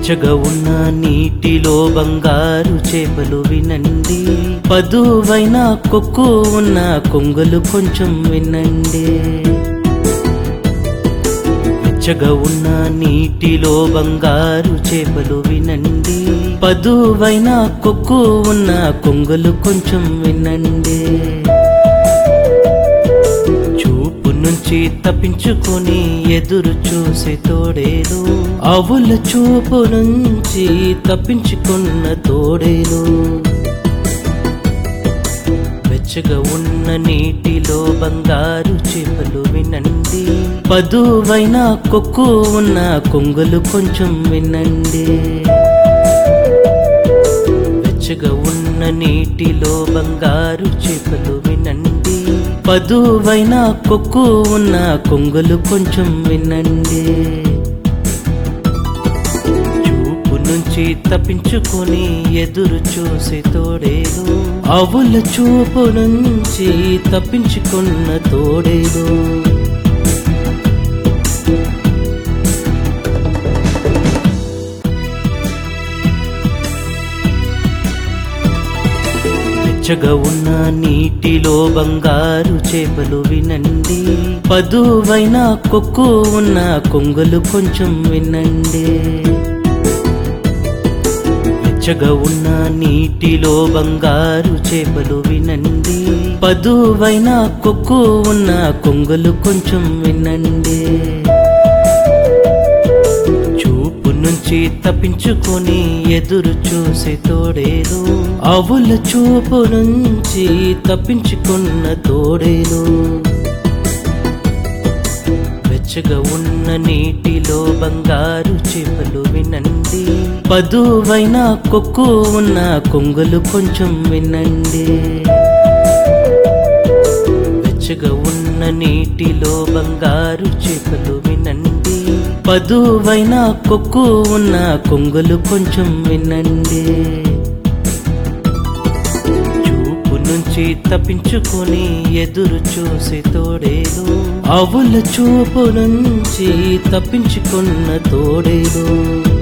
వెచ్చగా ఉన్న నీటిలో బంగారు చేపలు వినండి పదువైన కొక్కు ఉన్న కొంగలు కొంచెం వినండి వెచ్చగా ఉన్న నీటిలో బంగారు చేపలు వినండి పదువైన కొక్కు ఉన్న కొంగలు కొంచెం వినండి చూపు నుంచి తప్పించుకొని ఎదురు చూసే తోడేలు అవుల చూపు నుంచి తప్పించుకున్న తోడేలు వెచ్చగా ఉన్న నీటిలో బంగారు చేపలు వినండి పదువైన కొక్కు ఉన్న కొంగలు కొంచెం వినండి వెచ్చగా ఉన్న నీటిలో బంగారు చేపలు వినండి పదువైన కొక్కు ఉన్న కొంగలు కొంచెం వినండి చూపు నుంచి తప్పించుకొని ఎదురు చూసే తోడేలు అవుల చూపు నుంచి తప్పించుకున్న తోడేలు వెచ్చగా ఉన్న నీటిలో బంగారు చేపలు వినండి పదువైన కొక్కు ఉన్న కొంగలు కొంచెం వినండి వెచ్చగా ఉన్న నీటిలో బంగారు చేపలు వినండి పదువైన కొక్కు ఉన్న కొంగలు కొంచెం వినండి చూపు నుంచి తప్పించుకొని ఎదురు చూసే తోడేలు అవుల చూపు నుంచి తప్పించుకున్న తోడేలు వెచ్చగా ఉన్న నీటిలో బంగారు చేపలు వినండి పదువైన కొక్కు ఉన్న కొంగలు కొంచెం వినండి వెచ్చగా ఉన్న నీటిలో బంగారు చేపలు వినండి పదువైన కొక్కు ఉన్న కొంగలు కొంచెం వినండి చూపు నుంచి తప్పించుకొని ఎదురు చూసే తోడేలు అవుల చూపు నుంచి తప్పించుకున్న తోడేలు